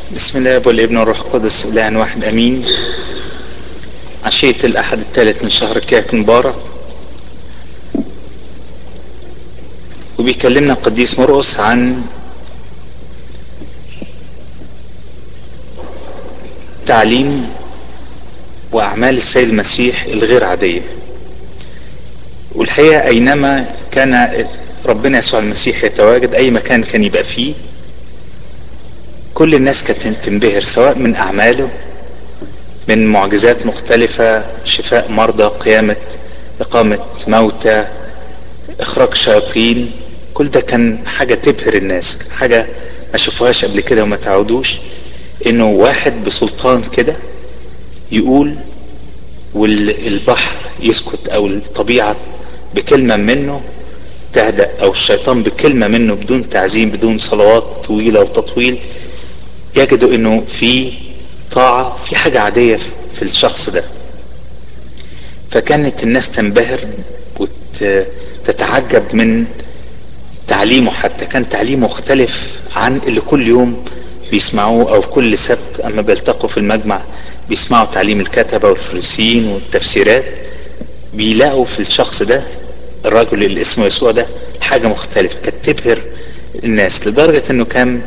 بسم الله والابن والروح القدس اله واحد امين عشية الاحد الثالث من شهر كياك مبارك وبيكلمنا القديس مرقس عن تعليم واعمال السيد المسيح الغير عادية والحقيقة اينما كان ربنا يسوع المسيح يتواجد اي مكان كان يبقى فيه كل الناس كانت تنبهر سواء من اعماله من معجزات مختلفة شفاء مرضى قيامة اقامة موتى اخراج شياطين كل ده كان حاجة تبهر الناس حاجة ما شافوهاش قبل كده وما تعودوش انه واحد بسلطان كده يقول والبحر يسكت او الطبيعة بكلمة منه تهدأ او الشيطان بكلمة منه بدون تعزيم بدون صلوات طويلة وتطويل يجدوا انه في طاعة في حاجة عادية في الشخص ده فكانت الناس تنبهر وتتعجب من تعليمه حتى كان تعليمه مختلف عن اللي كل يوم بيسمعوه او كل سبت اما بيلتقوا في المجمع بيسمعوا تعليم الكتبة والفريسيين والتفسيرات بيلاقوا في الشخص ده الرجل اللي اسمه يسوع ده حاجة مختلفة كانت تبهر الناس لدرجة انه كان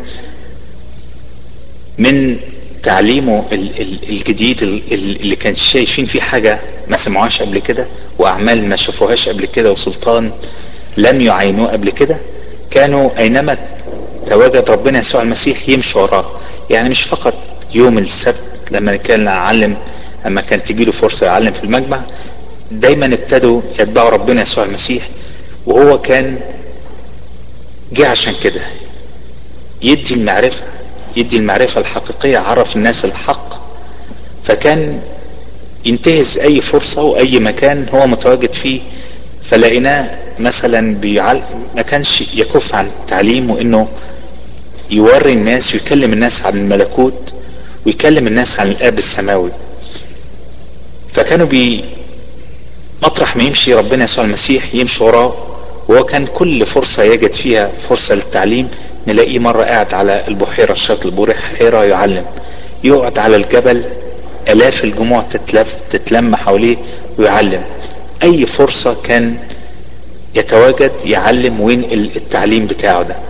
من تعليمه الجديد اللي كان شايفين فيه حاجة ما سمعوهاش قبل كده واعمال ما شافوهاش قبل كده وسلطان لم يعينوه قبل كده كانوا اينما تواجد ربنا يسوع المسيح يمشوا وراه يعني مش فقط يوم السبت لما كان يعلم اما كان تجيله فرصة يعلم في المجمع دايما ابتدوا يتبعوا ربنا يسوع المسيح وهو كان جه عشان كده يدي المعرفة يدي المعرفة الحقيقية عرف الناس الحق فكان ينتهز اي فرصة واي مكان هو متواجد فيه فلقيناه مثلا بيعل... ما كانش يكف عن التعليم وانه يوري الناس ويكلم الناس عن الملكوت ويكلم الناس عن الاب السماوي فكانوا بي مطرح ما يمشي ربنا يسوع المسيح يمشي وراه وهو كان كل فرصة يجد فيها فرصة للتعليم نلاقيه مرة قاعد على البحيرة الشاطئ البحيرة يعلم يقعد على الجبل الاف الجموع تتلف تتلم حواليه ويعلم اي فرصة كان يتواجد يعلم وينقل التعليم بتاعه ده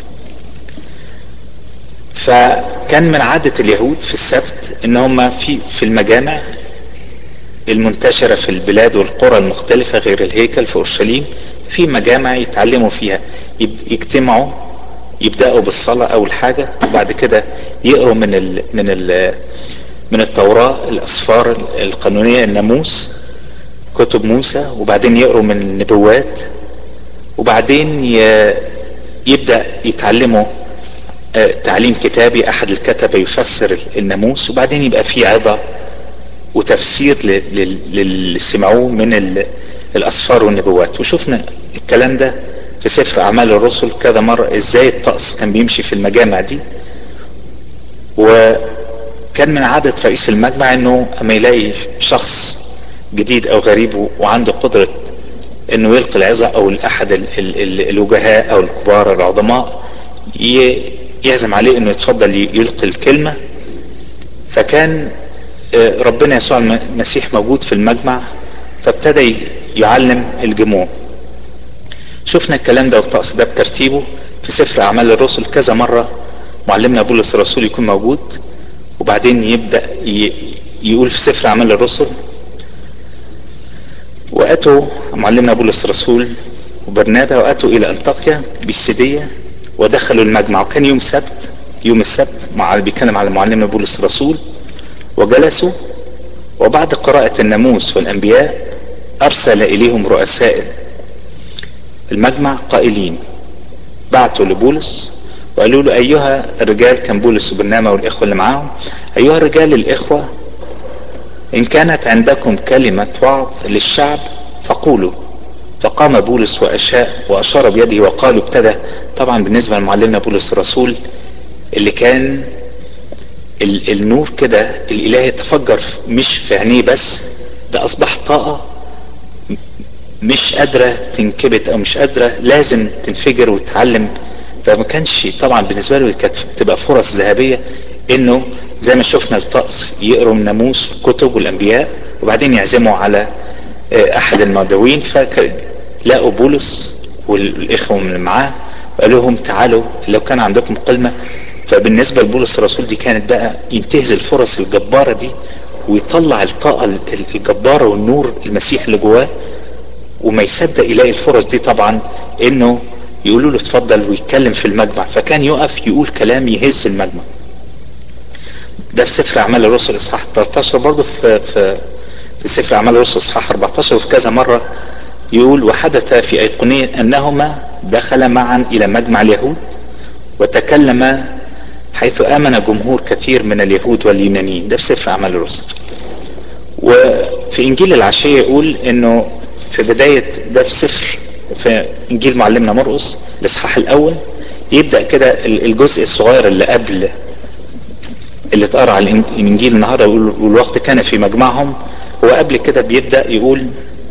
فكان من عادة اليهود في السبت ان هم في في المجامع المنتشرة في البلاد والقرى المختلفة غير الهيكل في اورشليم في مجامع يتعلموا فيها يجتمعوا يبداوا بالصلاه اول حاجه وبعد كده يقروا من ال من ال من التوراه الاسفار القانونيه الناموس كتب موسى وبعدين يقروا من النبوات وبعدين يبدا يتعلموا تعليم كتابي احد الكتبه يفسر الناموس وبعدين يبقى في عظه وتفسير للي سمعوه من الاسفار والنبوات وشفنا الكلام ده في سفر اعمال الرسل كذا مرة ازاي الطقس كان بيمشي في المجامع دي وكان من عادة رئيس المجمع انه اما يلاقي شخص جديد او غريب وعنده قدرة انه يلقي العظة او احد ال ال ال الوجهاء او الكبار العظماء يعزم عليه انه يتفضل يلقي الكلمة فكان ربنا يسوع المسيح موجود في المجمع فابتدى يعلم الجموع شفنا الكلام ده والطقس ده بترتيبه في سفر اعمال الرسل كذا مرة معلمنا بولس الرسول يكون موجود وبعدين يبدأ يقول في سفر اعمال الرسل واتوا معلمنا بولس الرسول وبرنابا واتوا الى انطاكيا بالسيدية ودخلوا المجمع وكان يوم سبت يوم السبت مع بيتكلم على معلمنا بولس الرسول وجلسوا وبعد قراءة الناموس والانبياء ارسل اليهم رؤساء المجمع قائلين بعتوا لبولس وقالوا له ايها الرجال كان بولس وبرنامة والاخوة اللي معاهم ايها الرجال الاخوة ان كانت عندكم كلمة وعظ للشعب فقولوا فقام بولس واشاء واشار بيده وقالوا ابتدى طبعا بالنسبة لمعلمنا بولس الرسول اللي كان النور كده الاله يتفجر مش في عينيه بس ده اصبح طاقة مش قادرة تنكبت او مش قادرة لازم تنفجر وتتعلم فما كانش طبعا بالنسبة له كانت تبقى فرص ذهبية انه زي ما شفنا الطقس يقروا الناموس والكتب والانبياء وبعدين يعزموا على احد المدعوين فلقوا بولس والاخوه اللي معاه وقالوا لهم تعالوا لو كان عندكم قلمه فبالنسبه لبولس الرسول دي كانت بقى ينتهز الفرص الجباره دي ويطلع الطاقه الجباره والنور المسيح اللي جواه وما يصدق يلاقي الفرص دي طبعا انه يقولوا له اتفضل ويتكلم في المجمع فكان يقف يقول كلام يهز المجمع ده في سفر اعمال الرسل اصحاح 13 برضه في في في سفر اعمال الرسل اصحاح 14 وفي كذا مره يقول وحدث في ايقونيه انهما دخل معا الى مجمع اليهود وتكلم حيث امن جمهور كثير من اليهود واليونانيين ده في سفر اعمال الرسل وفي انجيل العشيه يقول انه في بدايه ده في سفر في انجيل معلمنا مرقس الاصحاح الاول يبدا كده الجزء الصغير اللي قبل اللي اتقرا على الانجيل النهارده يقول والوقت كان في مجمعهم هو قبل كده بيبدا يقول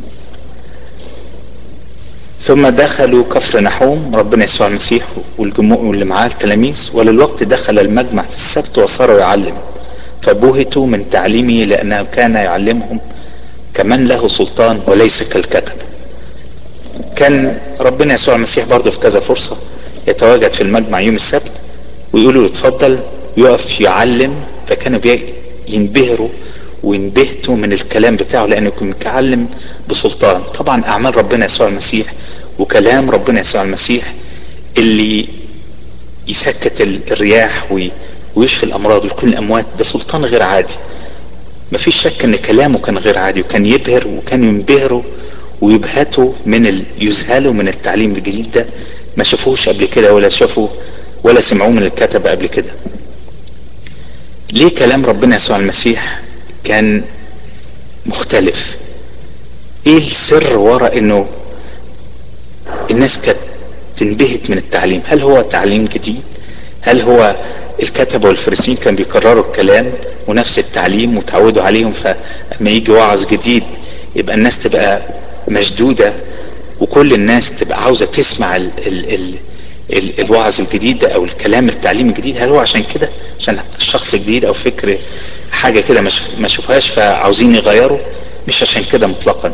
ثم دخلوا كفر نحوم ربنا يسوع المسيح والجموع واللي معاه التلاميذ وللوقت دخل المجمع في السبت وصار يعلم فبهتوا من تعليمه لانه كان يعلمهم كمن له سلطان وليس كالكتب كان ربنا يسوع المسيح برضه في كذا فرصه يتواجد في المجمع يوم السبت ويقولوا له اتفضل يقف يعلم فكانوا ينبهروا وينبهتوا من الكلام بتاعه لانه يكون متعلم بسلطان طبعا اعمال ربنا يسوع المسيح وكلام ربنا يسوع المسيح اللي يسكت الرياح ويشفي الامراض ويكون الاموات ده سلطان غير عادي مفيش شك ان كلامه كان غير عادي وكان يبهر وكان ينبهروا ويبهتوا من ال... يذهلوا من التعليم الجديد ده ما شافوهش قبل كده ولا شافوا ولا سمعوه من الكتبة قبل كده ليه كلام ربنا يسوع المسيح كان مختلف ايه السر ورا انه الناس كانت تنبهت من التعليم هل هو تعليم جديد هل هو الكتبة والفريسين كان بيكرروا الكلام ونفس التعليم وتعودوا عليهم فلما يجي وعظ جديد يبقى الناس تبقى مشدودة وكل الناس تبقى عاوزة تسمع ال ال ال ال الوعظ الجديد ده او الكلام التعليم الجديد هل هو عشان كده عشان شخص جديد او فكر حاجة كده ما شوفهاش فعاوزين يغيروا مش عشان كده مطلقا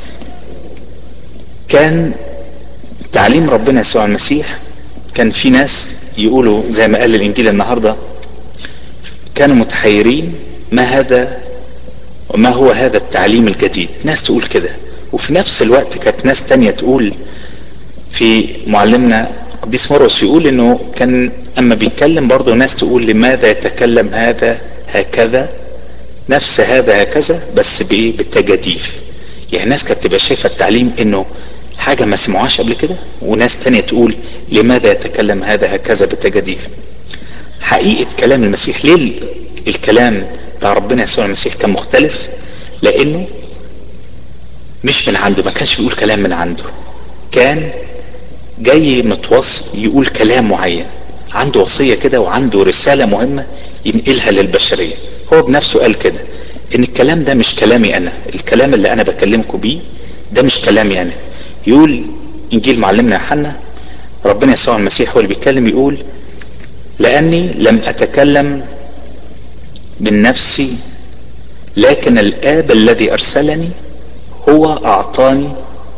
كان تعليم ربنا يسوع المسيح كان في ناس يقولوا زي ما قال الانجيل النهارده كانوا متحيرين ما هذا وما هو هذا التعليم الجديد ناس تقول كده وفي نفس الوقت كانت ناس تانية تقول في معلمنا قديس مرقس يقول انه كان اما بيتكلم برضه ناس تقول لماذا يتكلم هذا هكذا نفس هذا هكذا بس بايه بالتجاديف يعني ناس كانت تبقى شايفه التعليم انه حاجه ما سمعوهاش قبل كده وناس تانية تقول لماذا يتكلم هذا هكذا بالتجاديف حقيقه كلام المسيح ليه الكلام بتاع ربنا يسوع المسيح كان مختلف لانه مش من عنده ما كانش بيقول كلام من عنده كان جاي متوصي يقول كلام معين عنده وصيه كده وعنده رساله مهمه ينقلها للبشريه هو بنفسه قال كده ان الكلام ده مش كلامي انا الكلام اللي انا بكلمكم بيه ده مش كلامي انا يقول انجيل معلمنا يوحنا ربنا يسوع المسيح هو اللي بيتكلم يقول لاني لم اتكلم من نفسي لكن الاب الذي ارسلني هو اعطاني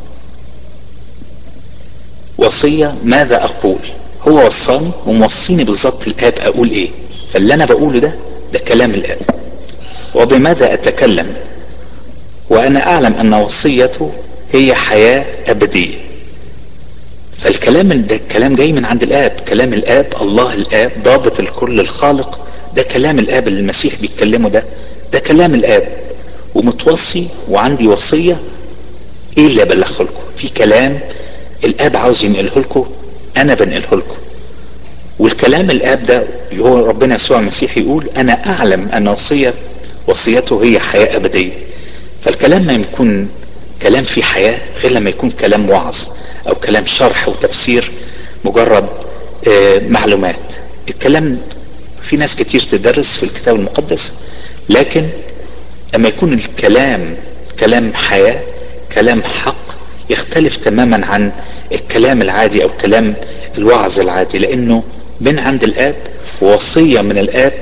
وصيه ماذا اقول هو وصاني وموصيني بالظبط الاب اقول ايه فاللي انا بقوله ده ده كلام الاب وبماذا اتكلم وانا اعلم ان وصيته هي حياه ابديه فالكلام ده الكلام جاي من عند الاب كلام الاب الله الاب ضابط الكل الخالق ده كلام الاب اللي المسيح بيتكلمه ده ده كلام الاب ومتوصي وعندي وصيه ايه اللي ابلغه لكم في كلام الاب عاوز ينقله لكم انا بنقله لكم والكلام الاب ده اللي هو ربنا يسوع المسيح يقول انا اعلم ان وصيه وصيته هي حياه ابديه فالكلام ما يكون كلام فيه حياه غير لما يكون كلام وعظ او كلام شرح وتفسير مجرد آه معلومات الكلام في ناس كتير تدرس في الكتاب المقدس لكن لما يكون الكلام كلام حياه كلام حق يختلف تماما عن الكلام العادي او كلام الوعظ العادي لانه من عند الاب ووصيه من الاب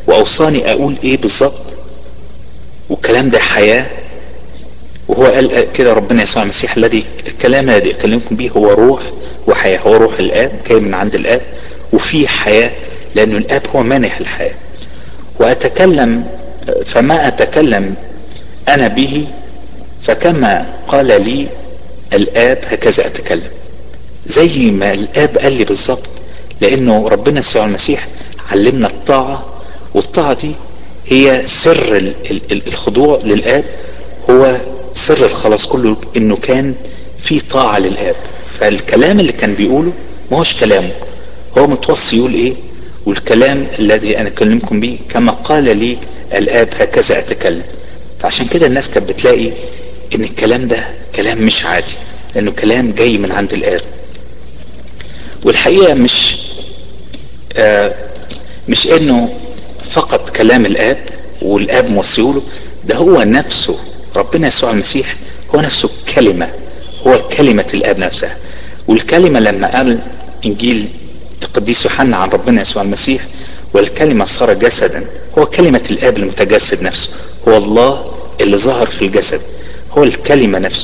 واوصاني اقول ايه بالظبط والكلام ده حياة وهو قال كده ربنا يسوع المسيح الذي الكلام الذي اكلمكم به هو روح وحياة هو روح الاب جاي من عند الاب وفيه حياة لانه الاب هو مانح الحياة واتكلم فما اتكلم انا به فكما قال لي الاب هكذا اتكلم زي ما الاب قال لي بالظبط لانه ربنا يسوع المسيح علمنا الطاعة والطاعة دي هي سر الخضوع للاب هو سر الخلاص كله انه كان في طاعة للاب فالكلام اللي كان بيقوله ما هوش كلامه هو متوصي يقول ايه والكلام الذي انا اكلمكم به كما قال لي الاب هكذا اتكلم فعشان كده الناس كانت بتلاقي ان الكلام ده كلام مش عادي لانه كلام جاي من عند الاب والحقيقة مش آه مش انه فقط كلام الاب والاب موصيوله ده هو نفسه ربنا يسوع المسيح هو نفسه كلمة هو كلمة الاب نفسها والكلمة لما قال انجيل القديس يوحنا عن ربنا يسوع المسيح والكلمة صار جسدا هو كلمة الاب المتجسد نفسه هو الله اللي ظهر في الجسد هو الكلمة نفسه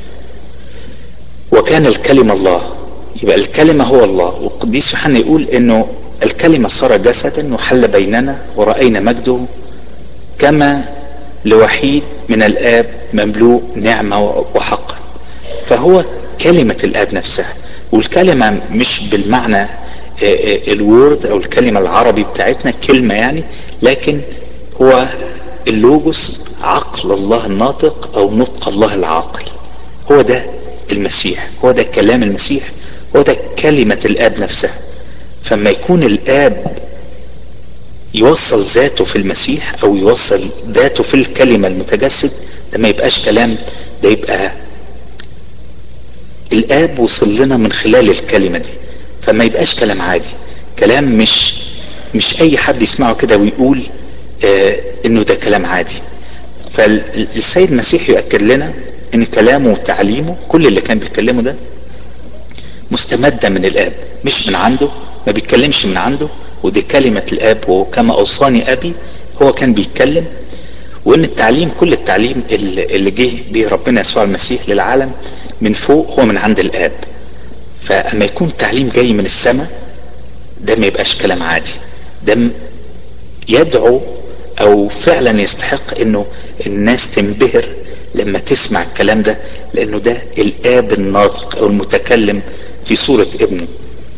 وكان الكلمة الله يبقى الكلمة هو الله والقديس يوحنا يقول انه الكلمة صار جسدا وحل بيننا ورأينا مجده كما لوحيد من الآب مملوء نعمة وحقا فهو كلمة الآب نفسها والكلمة مش بالمعنى الوورد أو الكلمة العربي بتاعتنا كلمة يعني لكن هو اللوجوس عقل الله الناطق أو نطق الله العاقل هو ده المسيح هو ده كلام المسيح هو ده كلمة الآب نفسها فما يكون الآب يوصل ذاته في المسيح أو يوصل ذاته في الكلمة المتجسد ده ما يبقاش كلام ده يبقى الآب وصل لنا من خلال الكلمة دي فما يبقاش كلام عادي كلام مش مش أي حد يسمعه كده ويقول آه إنه ده كلام عادي فالسيد المسيح يؤكد لنا إن كلامه وتعليمه كل اللي كان بيتكلمه ده مستمدة من الآب مش من عنده ما بيتكلمش من عنده ودي كلمة الآب وكما أوصاني أبي هو كان بيتكلم وإن التعليم كل التعليم اللي جه به ربنا يسوع المسيح للعالم من فوق هو من عند الآب فأما يكون تعليم جاي من السماء ده ما يبقاش كلام عادي ده يدعو أو فعلا يستحق إنه الناس تنبهر لما تسمع الكلام ده لأنه ده الآب الناطق أو المتكلم في صورة ابنه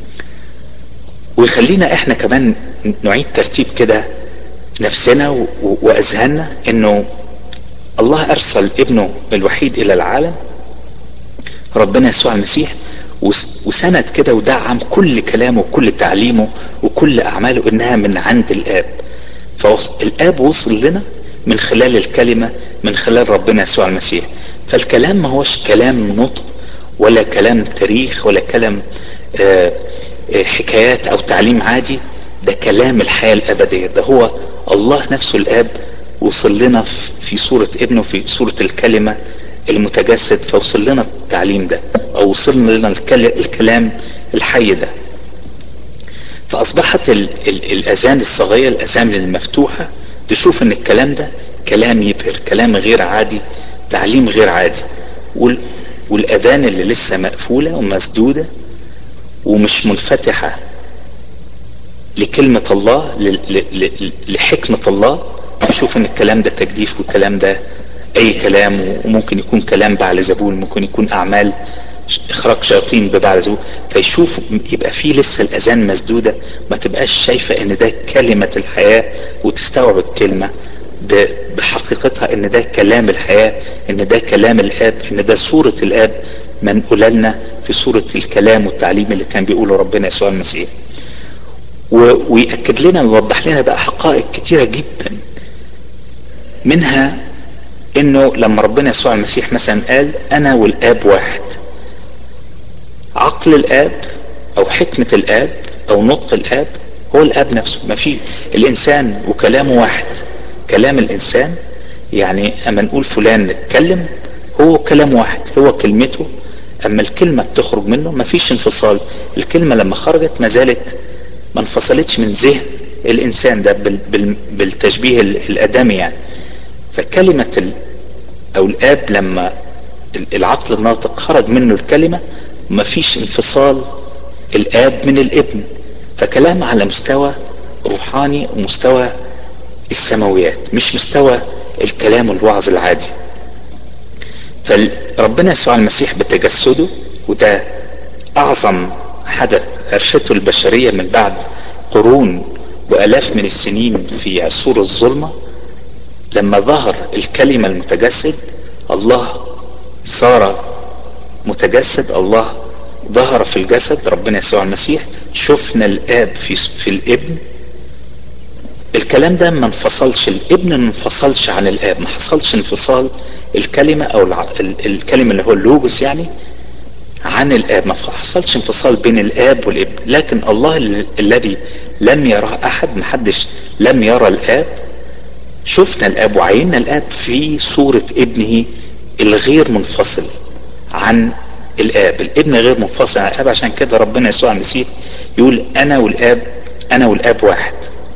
ويخلينا احنا كمان نعيد ترتيب كده نفسنا واذهاننا انه الله ارسل ابنه الوحيد الى العالم ربنا يسوع المسيح وسند كده ودعم كل كلامه وكل تعليمه وكل اعماله انها من عند الاب فالاب وصل لنا من خلال الكلمة من خلال ربنا يسوع المسيح فالكلام ما هوش كلام نطق ولا كلام تاريخ ولا كلام آه حكايات او تعليم عادي ده كلام الحياة الابدية ده هو الله نفسه الاب وصل لنا في صورة ابنه في صورة الكلمة المتجسد فوصل لنا التعليم ده او وصلنا لنا الكلام الحي ده فاصبحت ال ال الاذان الصغيرة الاذان المفتوحة تشوف ان الكلام ده كلام يبهر كلام غير عادي تعليم غير عادي وال والاذان اللي لسه مقفولة ومسدودة ومش منفتحة لكلمة الله لحكمة الله تشوف ان الكلام ده تجديف والكلام ده اي كلام وممكن يكون كلام بعل زبون ممكن يكون اعمال اخراج شياطين ببعل زبون فيشوف يبقى فيه لسه الاذان مسدودة ما تبقاش شايفة ان ده كلمة الحياة وتستوعب الكلمة بحقيقتها ان ده كلام الحياة ان ده كلام الاب ان ده صورة الاب منقولة لنا في صورة الكلام والتعليم اللي كان بيقوله ربنا يسوع المسيح ويأكد لنا ويوضح لنا بقى حقائق كتيرة جدا منها انه لما ربنا يسوع المسيح مثلا قال انا والاب واحد عقل الاب او حكمة الاب او نطق الاب هو الاب نفسه ما في الانسان وكلامه واحد كلام الانسان يعني اما نقول فلان اتكلم هو كلام واحد هو كلمته اما الكلمة بتخرج منه ما فيش انفصال الكلمة لما خرجت ما زالت ما انفصلتش من ذهن الانسان ده بالتشبيه الادمي يعني فكلمة او الاب لما العقل الناطق خرج منه الكلمة مفيش انفصال الاب من الابن فكلام على مستوى روحاني ومستوى السماويات مش مستوى الكلام والوعظ العادي فربنا يسوع المسيح بتجسده وده اعظم حدث عرفته البشرية من بعد قرون والاف من السنين في عصور الظلمة لما ظهر الكلمة المتجسد الله صار متجسد الله ظهر في الجسد ربنا يسوع المسيح شفنا الاب في في الابن الكلام ده ما انفصلش الابن ما انفصلش عن الاب ما حصلش انفصال الكلمة او الكلمة اللي هو اللوجوس يعني عن الاب ما حصلش انفصال بين الاب والابن لكن الله الذي لم يرى احد محدش لم يرى الاب شفنا الاب وعينا الاب في صورة ابنه الغير منفصل عن الاب الابن غير منفصل عن الاب عشان كده ربنا يسوع المسيح يقول انا والاب انا والاب واحد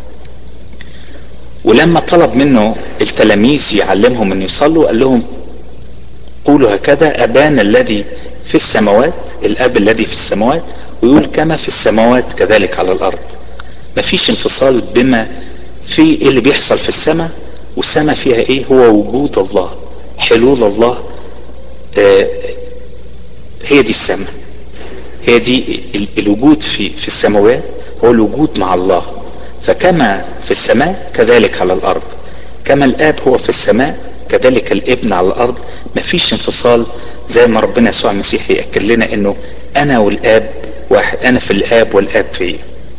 ولما طلب منه التلاميذ يعلمهم ان يصلوا قال لهم قولوا هكذا ابانا الذي في السماوات الاب الذي في السماوات ويقول كما في السماوات كذلك على الارض مفيش انفصال بما في ايه اللي بيحصل في السماء والسماء فيها ايه هو وجود الله حلول الله آه هي دي السماء هي دي الوجود في في السماوات هو الوجود مع الله فكما في السماء كذلك على الارض كما الاب هو في السماء كذلك الابن على الارض مفيش انفصال زي ما ربنا يسوع المسيح يأكد لنا انه انا والاب واحد انا في الاب والاب فيا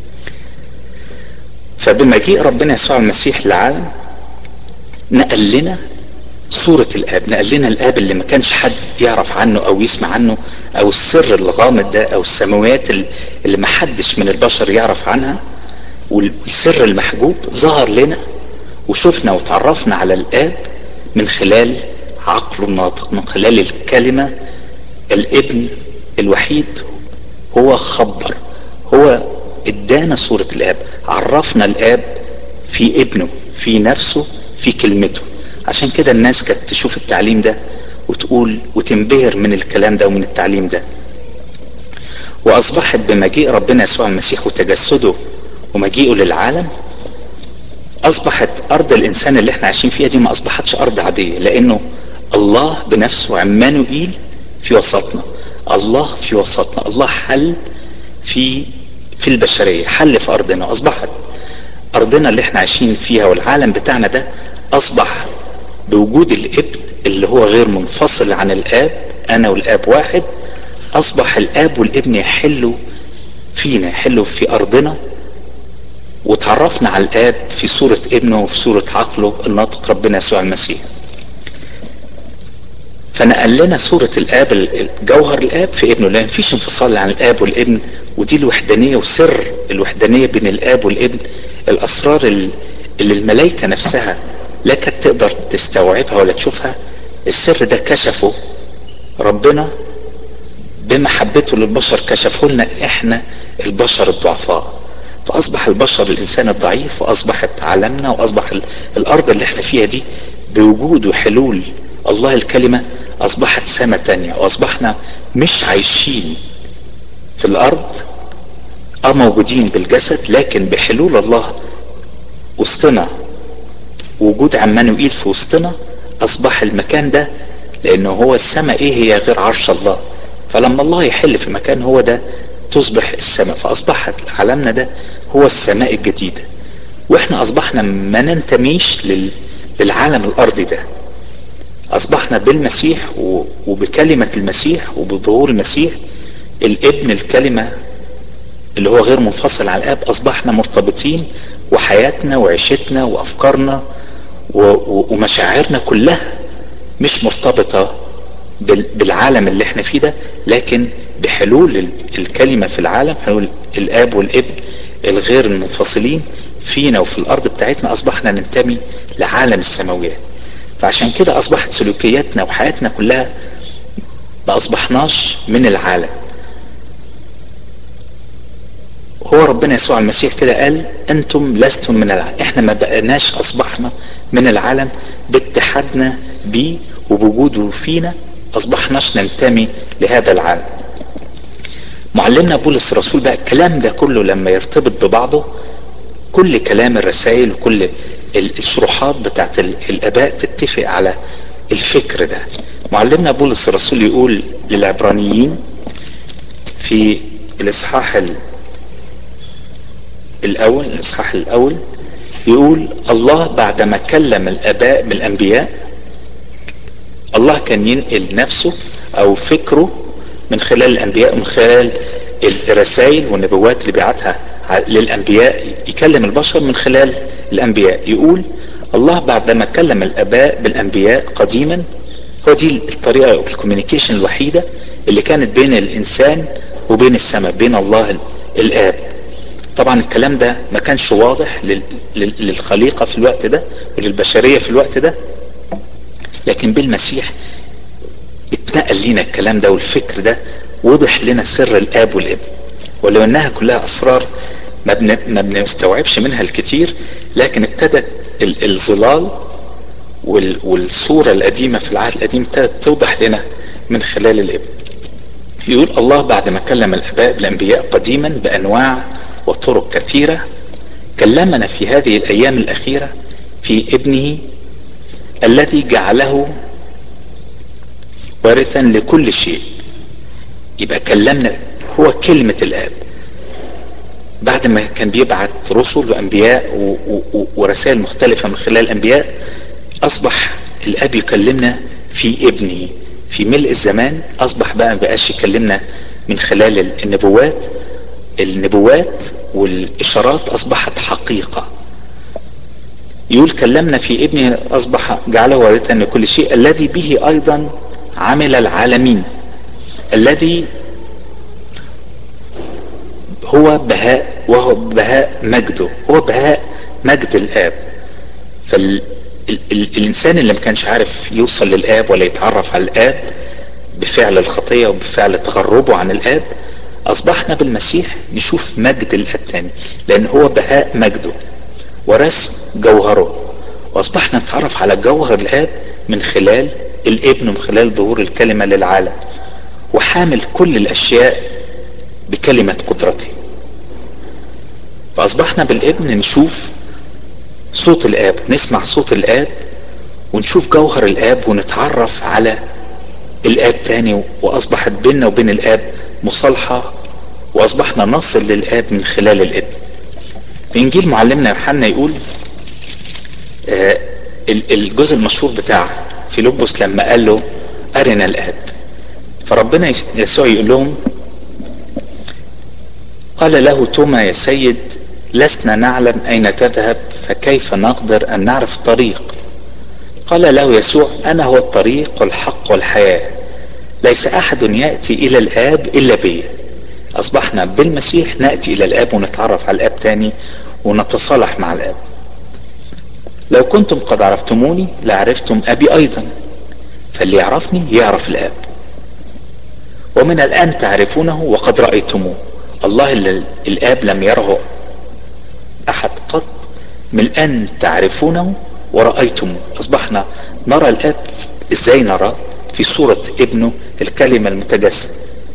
فبمجيء ربنا يسوع المسيح للعالم نقل لنا صورة الاب نقل لنا الاب اللي ما كانش حد يعرف عنه او يسمع عنه او السر الغامض ده او السماويات اللي ما حدش من البشر يعرف عنها والسر المحجوب ظهر لنا وشفنا وتعرفنا على الاب من خلال عقله الناطق من خلال الكلمة الابن الوحيد هو خبر هو ادانا صورة الاب عرفنا الاب في ابنه في نفسه في كلمته عشان كده الناس كانت تشوف التعليم ده وتقول وتنبهر من الكلام ده ومن التعليم ده واصبحت بمجيء ربنا يسوع المسيح وتجسده ومجيئه للعالم اصبحت ارض الانسان اللي احنا عايشين فيها دي ما اصبحتش ارض عادية لانه الله بنفسه عمانوئيل في وسطنا الله في وسطنا الله حل في في البشرية حل في ارضنا اصبحت ارضنا اللي احنا عايشين فيها والعالم بتاعنا ده اصبح بوجود الابن اللي هو غير منفصل عن الاب انا والاب واحد اصبح الاب والابن يحلوا فينا يحلوا في ارضنا وتعرفنا على الاب في صورة ابنه وفي صورة عقله الناطق ربنا يسوع المسيح فنقل لنا صورة الاب جوهر الاب في ابنه لان مفيش انفصال عن الاب والابن ودي الوحدانية وسر الوحدانية بين الاب والابن الاسرار اللي الملائكة نفسها لا كانت تقدر تستوعبها ولا تشوفها السر ده كشفه ربنا بمحبته للبشر كشفه لنا احنا البشر الضعفاء فاصبح البشر الانسان الضعيف واصبحت عالمنا واصبح الارض اللي احنا فيها دي بوجود وحلول الله الكلمة اصبحت سماء تانية واصبحنا مش عايشين في الارض اه موجودين بالجسد لكن بحلول الله وسطنا وجود عمانوئيل في وسطنا اصبح المكان ده لانه هو السماء ايه هي غير عرش الله فلما الله يحل في مكان هو ده تصبح السماء فاصبحت عالمنا ده هو السماء الجديدة واحنا اصبحنا ما ننتميش لل... للعالم الارضي ده اصبحنا بالمسيح وبكلمة المسيح وبظهور المسيح الابن الكلمة اللي هو غير منفصل عن الاب اصبحنا مرتبطين وحياتنا وعيشتنا وافكارنا ومشاعرنا كلها مش مرتبطة بالعالم اللي احنا فيه ده لكن بحلول الكلمة في العالم حلول الاب والابن الغير المنفصلين فينا وفي الارض بتاعتنا اصبحنا ننتمي لعالم السماويات فعشان كده اصبحت سلوكياتنا وحياتنا كلها ما اصبحناش من العالم هو ربنا يسوع المسيح كده قال انتم لستم من العالم احنا ما بقناش اصبحنا من العالم باتحادنا بيه وبوجوده فينا اصبحناش ننتمي لهذا العالم معلمنا بولس الرسول بقى الكلام ده كله لما يرتبط ببعضه كل كلام الرسائل وكل الشروحات بتاعت الاباء تتفق على الفكر ده معلمنا بولس الرسول يقول للعبرانيين في الاصحاح الاول الاصحاح الاول يقول الله بعدما كلم الاباء بالانبياء الله كان ينقل نفسه او فكره من خلال الانبياء ومن خلال الرسائل والنبوات اللي بيعتها للانبياء يكلم البشر من خلال الانبياء يقول الله بعدما كلم الاباء بالانبياء قديما هو دي الطريقه الكوميونيكيشن الوحيده اللي كانت بين الانسان وبين السماء بين الله الاب طبعا الكلام ده ما كانش واضح للخليقه في الوقت ده وللبشريه في الوقت ده لكن بالمسيح اتنقل لنا الكلام ده والفكر ده وضح لنا سر الاب والابن ولو انها كلها اسرار ما, بن... ما بنستوعبش منها الكتير لكن ابتدت الظلال وال... والصورة القديمة في العهد القديم ابتدت توضح لنا من خلال الابن يقول الله بعد ما كلم الاباء بالانبياء قديما بانواع وطرق كثيرة كلمنا في هذه الايام الاخيرة في ابنه الذي جعله وارثا لكل شيء يبقى كلمنا هو كلمة الآب بعد ما كان بيبعت رسل وأنبياء و و ورسائل مختلفة من خلال الأنبياء أصبح الآب يكلمنا في ابنه في ملء الزمان أصبح بقى ما بقاش يكلمنا من خلال النبوات النبوات والإشارات أصبحت حقيقة يقول كلمنا في ابنه أصبح جعله وارثا لكل شيء الذي به أيضا عمل العالمين الذي هو بهاء وهو بهاء مجده هو بهاء مجد الآب فالإنسان اللي ما كانش عارف يوصل للآب ولا يتعرف على الآب بفعل الخطية وبفعل تغربه عن الآب أصبحنا بالمسيح نشوف مجد الآب تاني لأن هو بهاء مجده ورسم جوهره وأصبحنا نتعرف على جوهر الآب من خلال الابن من خلال ظهور الكلمة للعالم وحامل كل الأشياء بكلمة قدرته فأصبحنا بالابن نشوف صوت الآب ونسمع صوت الآب ونشوف جوهر الآب ونتعرف على الآب تاني وأصبحت بيننا وبين الآب مصالحة وأصبحنا نصل للآب من خلال الابن في إنجيل معلمنا يوحنا يقول آه الجزء المشهور بتاع فيلبس لما قال له أرنا الآب فربنا يسوع يقول لهم قال له توما يا سيد لسنا نعلم أين تذهب فكيف نقدر أن نعرف الطريق قال له يسوع أنا هو الطريق والحق والحياة ليس أحد يأتي إلى الآب إلا بي أصبحنا بالمسيح نأتي إلى الآب ونتعرف على الآب تاني ونتصالح مع الآب لو كنتم قد عرفتموني لعرفتم أبي أيضا فاللي يعرفني يعرف الآب ومن الآن تعرفونه وقد رأيتموه الله اللي الآب لم يره أحد قط من الآن تعرفونه ورأيتموه أصبحنا نرى الآب إزاي نرى في صورة ابنه الكلمة المتجسد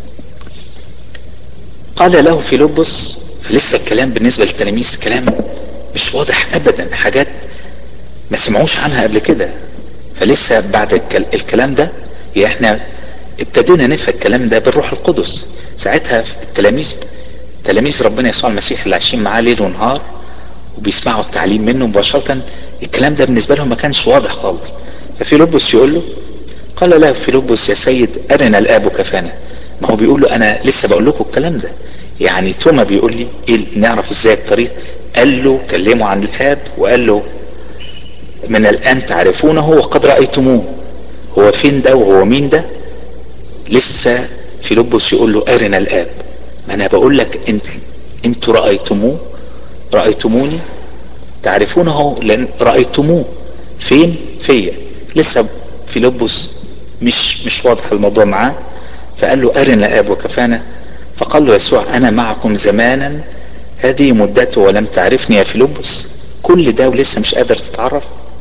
قال له فيلبس فلسه الكلام بالنسبة للتلاميذ كلام مش واضح أبدا حاجات ما سمعوش عنها قبل كده فلسه بعد الكلام ده يعني احنا ابتدينا نفهم الكلام ده بالروح القدس ساعتها التلاميذ تلاميذ ربنا يسوع المسيح اللي عايشين معاه ليل ونهار وبيسمعوا التعليم منه مباشرة الكلام ده بالنسبة لهم ما كانش واضح خالص ففيلبس يقول له قال له فيلبس يا سيد أرنا الآب كفانا ما هو بيقول له أنا لسه بقول لكم الكلام ده يعني توما بيقول لي إيه نعرف ازاي الطريق قال له كلمه عن الآب وقال له من الآن تعرفونه وقد رأيتموه هو فين ده وهو مين ده لسه فيلبس يقول له أرنا الآب ما أنا بقول لك أنت أنتوا رأيتموه رأيتموني تعرفونه لأن رأيتموه فين فيا لسه فيلبس مش مش واضح الموضوع معاه فقال له أرنا الآب وكفانا فقال له يسوع أنا معكم زمانا هذه مدته ولم تعرفني يا فيلبس كل ده ولسه مش قادر تتعرف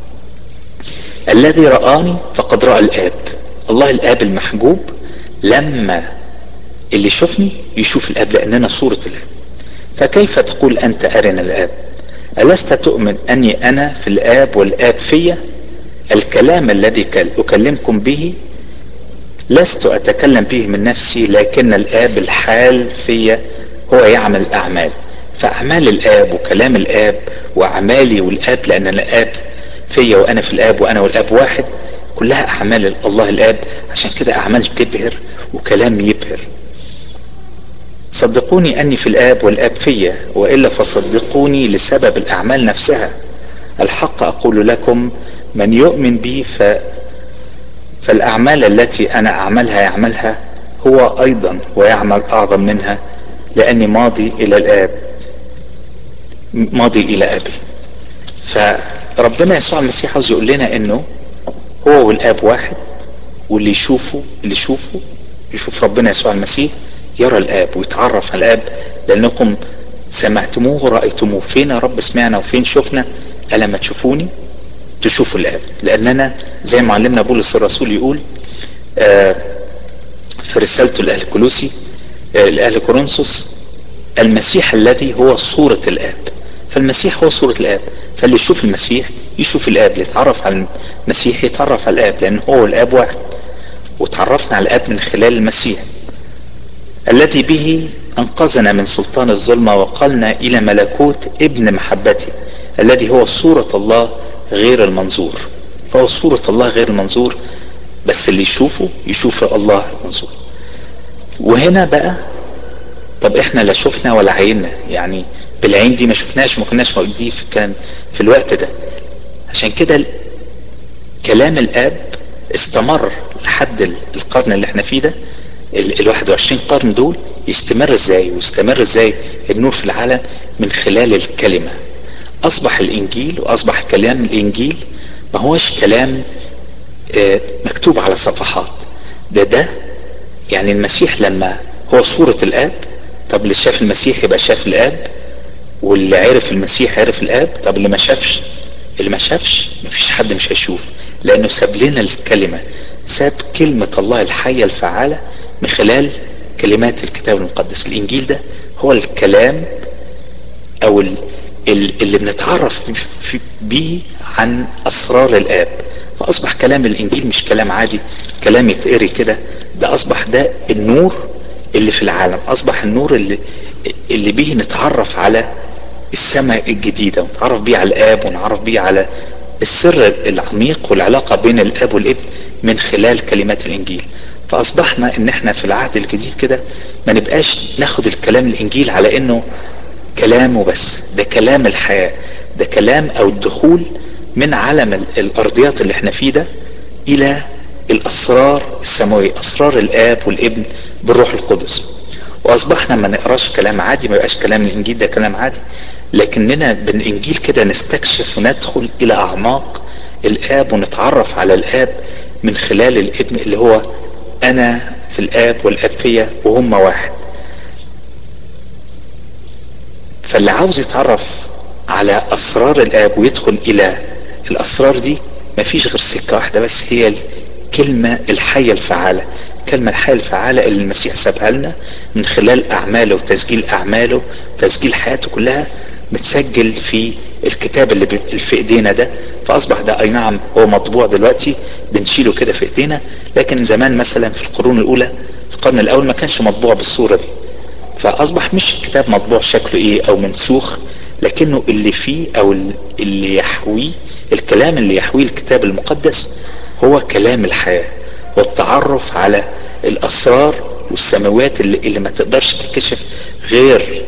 الذي رآني فقد رأى الآب الله الآب المحجوب لما اللي يشوفني يشوف الآب لأننا صورة الآب فكيف تقول أنت أرنا الآب ألست تؤمن أني أنا في الآب والآب فيا الكلام الذي أكلمكم به لست أتكلم به من نفسي لكن الآب الحال فيا هو يعمل الأعمال فأعمال الآب وكلام الآب وأعمالي والآب لأن الآب فيا وأنا في الآب وأنا والآب واحد كلها أعمال الله الآب عشان كده أعمال تبهر وكلام يبهر صدقوني أني في الآب والآب فيا وإلا فصدقوني لسبب الأعمال نفسها الحق أقول لكم من يؤمن بي ف... فالأعمال التي أنا أعملها يعملها هو أيضا ويعمل أعظم منها لأني ماضي إلى الآب ماضي إلى أبي فربنا يسوع المسيح عاوز يقول لنا إنه هو والآب واحد واللي يشوفه اللي يشوفه يشوف ربنا يسوع المسيح يرى الآب ويتعرف على الآب لأنكم سمعتموه ورأيتموه فين يا رب سمعنا وفين شفنا ألا ما تشوفوني تشوفوا الآب لأننا زي ما علمنا بولس الرسول يقول آه في رسالته لأهل كلوسي آه لأهل كورنثوس المسيح الذي هو صورة الآب فالمسيح هو صورة الآب فاللي يشوف المسيح يشوف الآب اللي يتعرف على المسيح يتعرف على الآب لأن هو الآب واحد وتعرفنا على الآب من خلال المسيح الذي به أنقذنا من سلطان الظلمة وقالنا إلى ملكوت ابن محبته الذي هو صورة الله غير المنظور فهو صورة الله غير المنظور بس اللي يشوفه يشوف الله المنظور وهنا بقى طب احنا لا شفنا ولا عيننا يعني بالعين دي ما شفناش وما كناش موجودين في الكلام في الوقت ده عشان كده كلام الاب استمر لحد القرن اللي احنا فيه ده ال 21 قرن دول يستمر ازاي ويستمر ازاي النور في العالم من خلال الكلمة اصبح الانجيل واصبح كلام الانجيل ما هوش كلام اه مكتوب على صفحات ده ده يعني المسيح لما هو صورة الاب طب اللي شاف المسيح يبقى شاف الاب واللي عرف المسيح عرف الاب طب اللي ما شافش اللي ما شافش مفيش حد مش هيشوف لانه ساب لنا الكلمة ساب كلمة الله الحية الفعالة من خلال كلمات الكتاب المقدس الانجيل ده هو الكلام او اللي بنتعرف بيه عن اسرار الاب فاصبح كلام الانجيل مش كلام عادي كلام يتقري كده ده اصبح ده النور اللي في العالم اصبح النور اللي اللي بيه نتعرف على السماء الجديدة ونتعرف بيه على الاب ونعرف بيه على السر العميق والعلاقة بين الاب والابن من خلال كلمات الانجيل فاصبحنا ان احنا في العهد الجديد كده ما نبقاش ناخد الكلام الانجيل على انه كلام وبس ده كلام الحياة ده كلام او الدخول من عالم الارضيات اللي احنا فيه ده الى الاسرار السماوية اسرار الاب والابن بالروح القدس واصبحنا ما نقراش كلام عادي ما يبقاش كلام الانجيل ده كلام عادي لكننا بالانجيل كده نستكشف وندخل الى اعماق الاب ونتعرف على الاب من خلال الابن اللي هو انا في الاب والاب فيا وهم واحد فاللي عاوز يتعرف على اسرار الاب ويدخل الى الاسرار دي مفيش غير سكة واحدة بس هي الكلمة الحية الفعالة الكلمة الحية الفعالة اللي المسيح سابها لنا من خلال اعماله وتسجيل اعماله وتسجيل حياته كلها متسجل في الكتاب اللي في ايدينا ده فاصبح ده اي نعم هو مطبوع دلوقتي بنشيله كده في ايدينا لكن زمان مثلا في القرون الاولى في القرن الاول ما كانش مطبوع بالصورة دي فاصبح مش الكتاب مطبوع شكله ايه او منسوخ لكنه اللي فيه او اللي يحويه الكلام اللي يحويه الكتاب المقدس هو كلام الحياة والتعرف على الاسرار والسماوات اللي, اللي ما تقدرش تكشف غير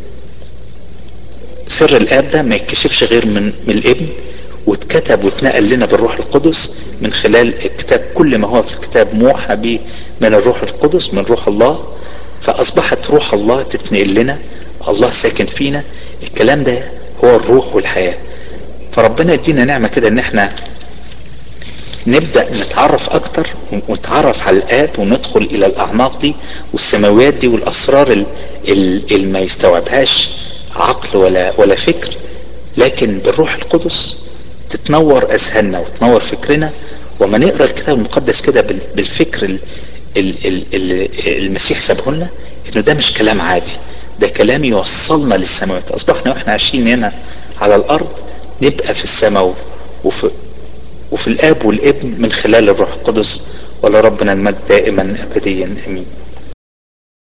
سر الاب ده ما يتكشفش غير من, من الابن واتكتب واتنقل لنا بالروح القدس من خلال الكتاب كل ما هو في الكتاب موحى به من الروح القدس من روح الله فاصبحت روح الله تتنقل لنا الله ساكن فينا الكلام ده هو الروح والحياة فربنا يدينا نعمة كده ان احنا نبدأ نتعرف اكتر ونتعرف على الاب وندخل الى الاعماق دي والسماويات دي والاسرار اللي ما يستوعبهاش عقل ولا ولا فكر لكن بالروح القدس تتنور اذهاننا وتنور فكرنا وما نقرا الكتاب المقدس كده بالفكر اللي المسيح سابه لنا انه ده مش كلام عادي ده كلام يوصلنا للسماوات اصبحنا واحنا عايشين هنا على الارض نبقى في السماء وفي وفي الاب والابن من خلال الروح القدس ولربنا المجد دائما ابديا امين